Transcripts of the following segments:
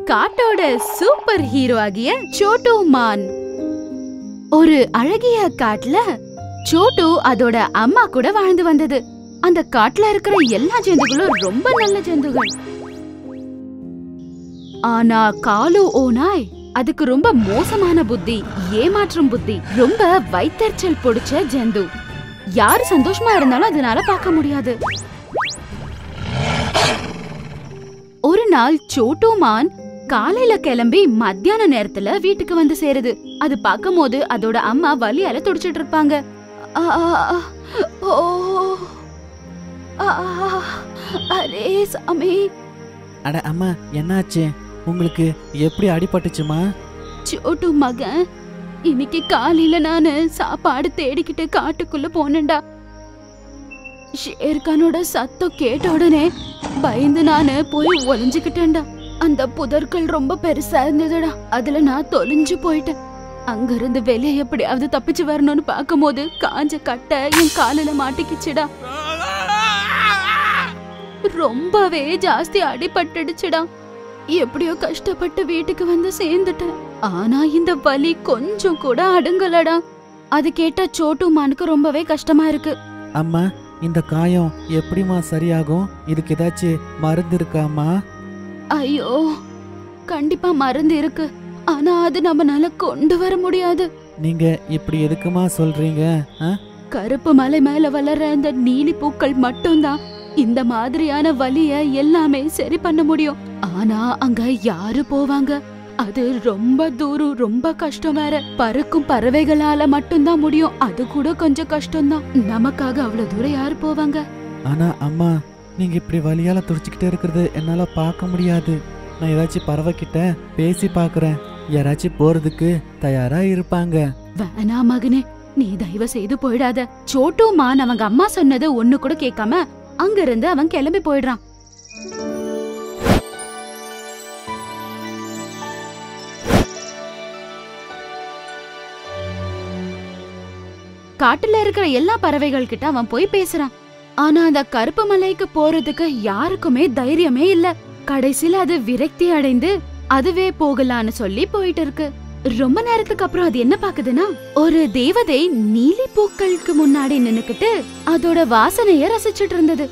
காட்டோட super hero ஆகிய சோட்டு மான் ஒரு அழகிய காட்டுல சோட்டு அதோட அம்மா கூட வாழ்ந்து வந்தது அந்த காட்டுல இருக்கிற எல்லா ஜந்துகளும் ரொம்ப நல்ல ஜந்துகள் ஆனா காலு ஓநாய் அதுக்கு ரொம்ப மோசமான புத்தி ஏமாற்றும் புத்தி ரொம்ப வைத்தறிச்சல் பிடிச்ச ஜந்து யாரு சந்தோஷமா இருந்தாலும் அதனால பார்க்க முடியாது ஒரு நாள் சோட்டு மான் காலையில கிளம்பி மத்தியான நேரத்துல வீட்டுக்கு வந்து சேருது அது பார்க்கும்போது அதோட அம்மா வலியால துடிச்சிட்டு இருப்பாங்க ஆ, ஆ, ஆ, ஓ ஆ, ஆ, அரே சாமி அட அம்மா என்னாச்சு உங்களுக்கு எப்படி அடிபட்டுச்சுமா சோட்டு மகன் இன்னைக்கு காலையில நானு சாப்பாடு தேடிக்கிட்டு காட்டுக்குள்ள போனேன்டா ஷேர்கானோட சத்தம் கேட்ட உடனே பயந்து நானு போய் ஒளிஞ்சுக்கிட்டேன்டா அந்த புதர்கள் ரொம்ப பெருசா இருந்ததுடா அதுல நான் தொலைஞ்சு போயிட்டேன் அங்க இருந்து வெளியே எப்படியாவது தப்பிச்சு வரணும்னு பார்க்கும்போது காஞ்ச கட்டை என் காலில மாட்டிக்கிச்சுடா ரொம்பவே ஜாஸ்தி அடிபட்டுடுச்சுடா எப்படியோ கஷ்டப்பட்டு வீட்டுக்கு வந்து சேர்ந்துட்டேன் ஆனா இந்த வலி கொஞ்சம் கூட அடங்கலடா அது கேட்டா சோட்டு மானுக்கு ரொம்பவே கஷ்டமா இருக்கு அம்மா இந்த காயம் எப்படிம்மா சரியாகும் இதுக்கு ஏதாச்சும் மருந்து இருக்காம்மா ஐயோ கண்டிப்பா மருந்து இருக்கு ஆனா அது நம்மனால கொண்டு வர முடியாது நீங்க இப்படி எதுக்குமா சொல்றீங்க ஆ? கருப்பு மலை மேல வளர்ற இந்த நீலி பூக்கள் மட்டும்தான் இந்த மாதிரியான வலிய எல்லாமே சரி பண்ண முடியும் ஆனா அங்க யாரு போவாங்க அது ரொம்ப தூரம் ரொம்ப கஷ்டம் வேற பறக்கும் பறவைகளால மட்டும்தான் முடியும் அது கூட கொஞ்சம் கஷ்டம்தான் நமக்காக அவ்வளவு தூரம் யாரு போவாங்க ஆனா அம்மா நீங்க இப்படி வலியால துடிச்சுக்கிட்டே இருக்கிறது என்னால பார்க்க முடியாது நான் ஏதாச்சும் பறவை கிட்ட பேசி பார்க்கறேன் யாராச்சும் போறதுக்கு தயாரா இருப்பாங்க வேணா மகனே நீ தயவு செய்து போயிடாத சோட்டு மான் அவங்க அம்மா சொன்னது ஒண்ணு கூட கேட்காம அங்க இருந்து அவன் கிளம்பி போயிடுறான் காட்டுல இருக்கிற எல்லா பறவைகள் கிட்ட அவன் போய் பேசுறான் ஆனா அந்த கருப்பு மலைக்கு போறதுக்கு யாருக்குமே தைரியமே இல்ல கடைசியில அது விரக்தி அடைந்து அதுவே போகலான்னு சொல்லி போயிட்டு இருக்கு ரொம்ப நேரத்துக்கு அப்புறம் அது என்ன பாக்குதுன்னா ஒரு தேவதை நீலி பூக்களுக்கு முன்னாடி நின்னுக்கிட்டு அதோட வாசனைய ரசிச்சிட்டு இருந்தது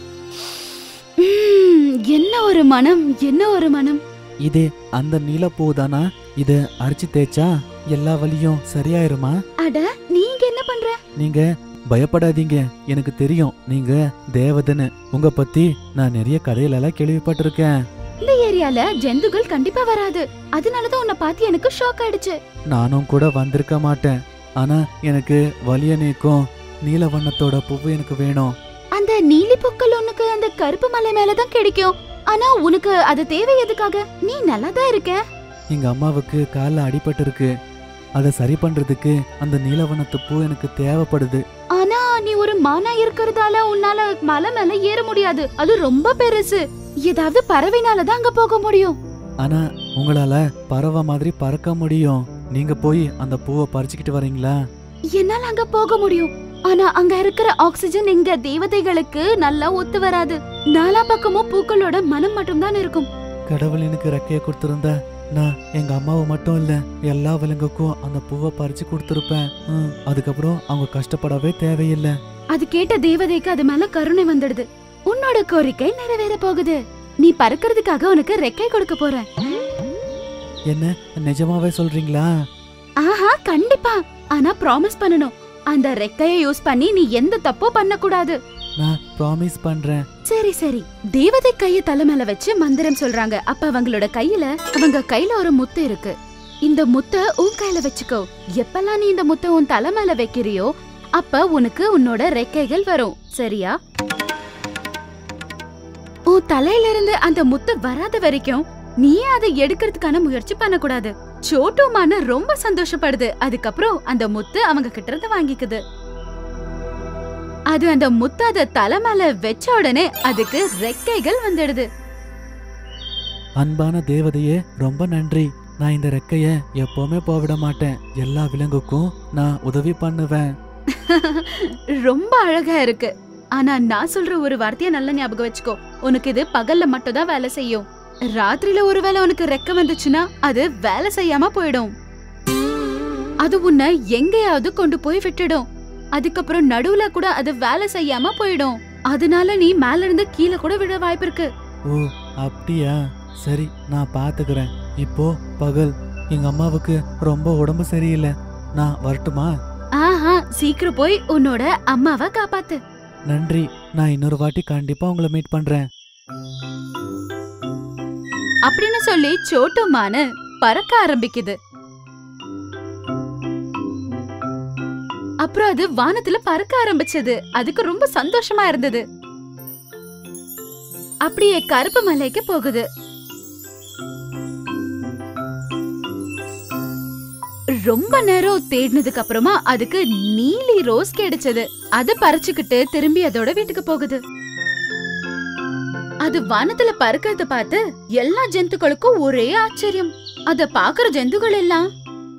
உம், என்ன ஒரு மனம் என்ன ஒரு மனம் இது அந்த நீலப்பூ தானா இத அரைச்சு தேய்ச்சா எல்லா வலியும் சரியாயிருமா அட நீங்க என்ன பண்ற நீங்க பயப்படாதீங்க எனக்கு தெரியும் நீங்க தேவதன்னு உங்க பத்தி நான் நிறைய கதையில எல்லாம் கேள்விப்பட்டிருக்கேன் இந்த ஏரியால ஜந்துகள் கண்டிப்பா வராது அதனாலதான் உன்னை பார்த்து எனக்கு ஷாக் ஆயிடுச்சு நானும் கூட வந்திருக்க மாட்டேன் ஆனா எனக்கு வலிய நீக்கும் நீல வண்ணத்தோட பூவு எனக்கு வேணும் அந்த நீலி பூக்கள் உனக்கு அந்த கருப்பு மலை மேலதான் கிடைக்கும் ஆனா உனக்கு அது தேவை எதுக்காக நீ நல்லாதான் இருக்க எங்க அம்மாவுக்கு கால்ல அடிபட்டு இருக்கு அதை சரி பண்றதுக்கு அந்த நீலவண்ணத்து பூ எனக்கு தேவைப்படுது ஆனா நீ ஒரு மானா இருக்கிறதால உன்னால மலை மேல ஏற முடியாது அது ரொம்ப பெருசு ஏதாவது பறவைனால தான் அங்க போக முடியும் ஆனா உங்களால பறவை மாதிரி பறக்க முடியும் நீங்க போய் அந்த பூவை பறிச்சுக்கிட்டு வரீங்களா என்னால அங்க போக முடியும் ஆனா அங்க இருக்கிற ஆக்சிஜன் எங்க தேவதைகளுக்கு நல்லா ஒத்து வராது நாலா பக்கமும் பூக்களோட மனம் மட்டும்தான் இருக்கும் கடவுள் எனக்கு ரெக்கைய கொடுத்திருந்தா நான் எங்க அம்மாவை மட்டும் இல்ல எல்லா விலங்குக்கும் அந்த பூவை பறிச்சு கொடுத்திருப்பேன் ம், அதுக்கப்புறம் அவங்க கஷ்டப்படவே தேவையில்லை அது கேட்ட தேவதைக்கு அது மேல கருணை வந்துடுது உன்னோட கோரிக்கை நிறைவேற போகுது நீ பறக்கிறதுக்காக உனக்கு ரெக்கை கொடுக்க போறேன் என்ன நிஜமாவே சொல்றீங்களா ஆஹா கண்டிப்பா ஆனா ப்ராமிஸ் பண்ணணும் அந்த ரெக்கைய யூஸ் பண்ணி நீ எந்த தப்பும் பண்ண கூடாது நான் ப்ராமிஸ் பண்றேன் சரி சரி தேவதை கைய தலை மேல வச்சு மந்திரம் சொல்றாங்க அப்ப அவங்களோட கையில அவங்க கையில ஒரு முத்து இருக்கு இந்த முத்த உன் கையில வச்சுக்கோ எப்பெல்லாம் நீ இந்த முத்த உன் தலை மேல வைக்கிறியோ அப்ப உனக்கு உன்னோட ரெக்கைகள் வரும் சரியா உன் தலையில இருந்து அந்த முத்து வராத வரைக்கும் நீ அதை எடுக்கிறதுக்கான முயற்சி பண்ணக்கூடாது சோட்டு மான ரொம்ப சந்தோஷப்படுது அதுக்கப்புறம் அந்த முத்து அவங்க கிட்ட இருந்து வாங்கிக்குது அது அந்த முத்து அத தலை மேல வச்ச உடனே அதுக்கு ரெக்கைகள் வந்துடுது அன்பான தேவதையே ரொம்ப நன்றி நான் இந்த ரெக்கைய எப்பவுமே போவிட மாட்டேன் எல்லா விலங்குக்கும் நான் உதவி பண்ணுவேன் ரொம்ப அழகா இருக்கு ஆனா நான் சொல்ற ஒரு வார்த்தைய நல்ல ஞாபகம் வச்சுக்கோ உனக்கு இது பகல்ல மட்டும் தான் வேலை செய்யும் ராத்திரியில ஒருவேளை உனக்கு ரெக்க வந்துச்சுன்னா அது வேலை செய்யாம போயிடும் அது உன்னை எங்கேயாவது கொண்டு போய் விட்டுடும் அதுக்கப்புறம் நடுவுல கூட அது வேலை செய்யாம போயிடும் அதனால நீ மேல இருந்து கீழே கூட விழ வாய்ப்பு இருக்கு ஓ அப்படியா சரி நான் பாத்துக்கிறேன் இப்போ பகல் எங்க அம்மாவுக்கு ரொம்ப உடம்பு சரியில்லை நான் வரட்டுமா ஆஹா சீக்கிரம் போய் உன்னோட அம்மாவை காப்பாத்து நன்றி நான் இன்னொரு வாட்டி கண்டிப்பா உங்களை மீட் பண்றேன் அப்படின்னு சொல்லி சோட்டு மானு பறக்க ஆரம்பிக்குது அப்புறம் அது வானத்துல பறக்க ஆரம்பிச்சது அதுக்கு ரொம்ப சந்தோஷமா இருந்தது அப்படியே கருப்பு மலைக்கு போகுது ரொம்ப நேரம் தேடினதுக்கு அப்புறமா அதுக்கு நீலி ரோஸ் கிடைச்சது அத பறிச்சுக்கிட்டு திரும்பி அதோட வீட்டுக்கு போகுது அது வானத்துல பறக்கறத பார்த்து எல்லா ஜந்துக்களுக்கும் ஒரே ஆச்சரியம் அத பாக்குற ஜந்துகள் எல்லாம்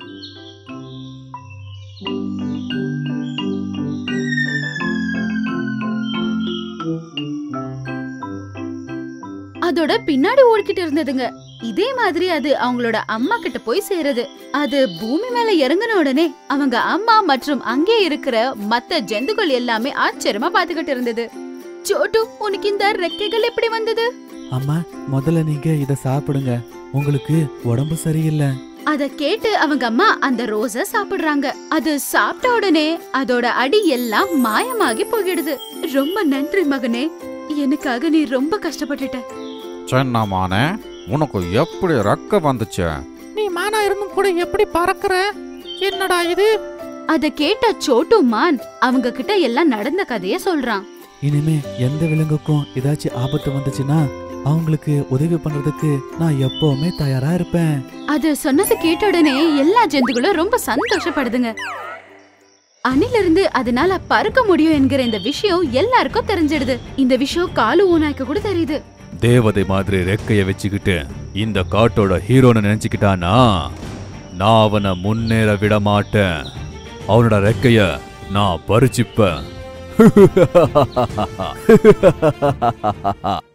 அதோட பின்னாடி ஓடிக்கிட்டு இருந்ததுங்க இதே மாதிரி அது அவங்களோட அம்மா கிட்ட போய் சேருது அது பூமி மேல இறங்கின உடனே அவங்க அம்மா மற்றும் அங்கே இருக்கிற மத்த ஜந்துக்கள் எல்லாமே ஆச்சரியமா பாத்துக்கிட்டு இருந்தது சோட்டு உனக்கு இந்த ரெக்கைகள் எப்படி வந்தது அம்மா முதல்ல நீங்க இத சாப்பிடுங்க உங்களுக்கு உடம்பு சரியில்லை அத கேட்டு அவங்க அம்மா அந்த ரோஸ சாப்பிடுறாங்க அது சாப்பிட்ட உடனே அதோட அடி எல்லாம் மாயமாகி போயிடுது ரொம்ப நன்றி மகனே எனக்காக நீ ரொம்ப கஷ்டப்பட்டுட்ட சின்னமானே உனக்கு எப்படி ரெக்க வந்துச்சு நீ மானா இருந்தும் கூட எப்படி பறக்குற என்னடா இது அத கேட்ட சோட்டு மான் அவங்க கிட்ட எல்லாம் நடந்த கதைய சொல்றான் இனிமே எந்த விலங்குக்கும் ஏதாச்சும் ஆபத்து வந்துச்சுன்னா அவங்களுக்கு உதவி பண்றதுக்கு நான் எப்பவுமே தயாரா இருப்பேன் அது சொன்னது கேட்ட உடனே எல்லா ஜந்துகளும் ரொம்ப சந்தோஷப்படுதுங்க அணிலிருந்து அதனால பறக்க முடியும் என்கிற இந்த விஷயம் எல்லாருக்கும் தெரிஞ்சிடுது இந்த விஷயம் காலு ஓனாய்க்கு கூட தெரியுது தேவதை மாதிரி ரெக்கைய வச்சுக்கிட்டு இந்த காட்டோட ஹீரோன்னு நினைச்சுக்கிட்டானா நான் அவனை முன்னேற விட மாட்டேன் அவனோட ரெக்கைய நான் பறிச்சுப்பேன்